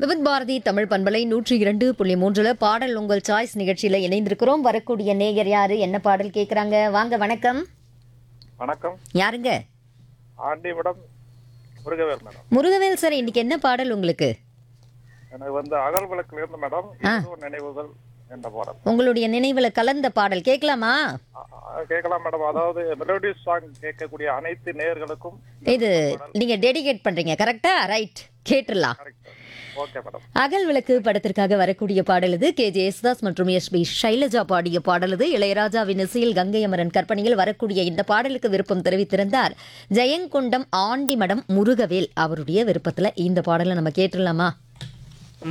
விவித் பாரதி தமிழ் பண்பலை நூற்றி இரண்டு புள்ளி மூன்றுல பாடல் உங்கள் சாய்ஸ் நிகழ்ச்சியில இணைந்திருக்கிறோம் வரக்கூடிய நேயர் யாரு என்ன பாடல் கேக்குறாங்க வாங்க வணக்கம் வணக்கம் யாருங்க aunty madam Murugavel madam Murugavel sir இன்னைக்கு என்ன பாடல் உங்களுக்கு எனக்கு வந்து அகல் விளக்குல இருந்து மேடம் ஏதோ நினைவுகள் என்ற பாடல் உங்களுடைய நினைவுல கலந்த பாடல் கேட்கலாமா அ- அ- கேட்கலாம் மேடம் அதாவது மெலோடி சாங் கேட்கக்கூடிய அனைத்து நேயர்களுக்கும் இது நீங்க டெடிகேட் பண்றீங்க கரெக்டா ரைட் கேட்டுடலாம் கரெக்ட் ஓகே மேடம் அகல் விளக்கு படத்திற்காக வரக்கூடிய பாடல் இது கே ஜே யேசுதாஸ் மற்றும் எஸ் பி ஷைலஜா பாடிய பாடல் இது இளையராஜாவின் இசையில் கங்கை அமரன் கற்பனையில் வரக்கூடிய இந்த பாடலுக்கு விருப்பம் தெரிவித்திருந்தார் ஜெயங்கொண்டம் ஆண்டிமடம் முருகவேல் அவருடைய விருப்பத்துல இந்த பாடலை நம்ம கேட்டுடலாமா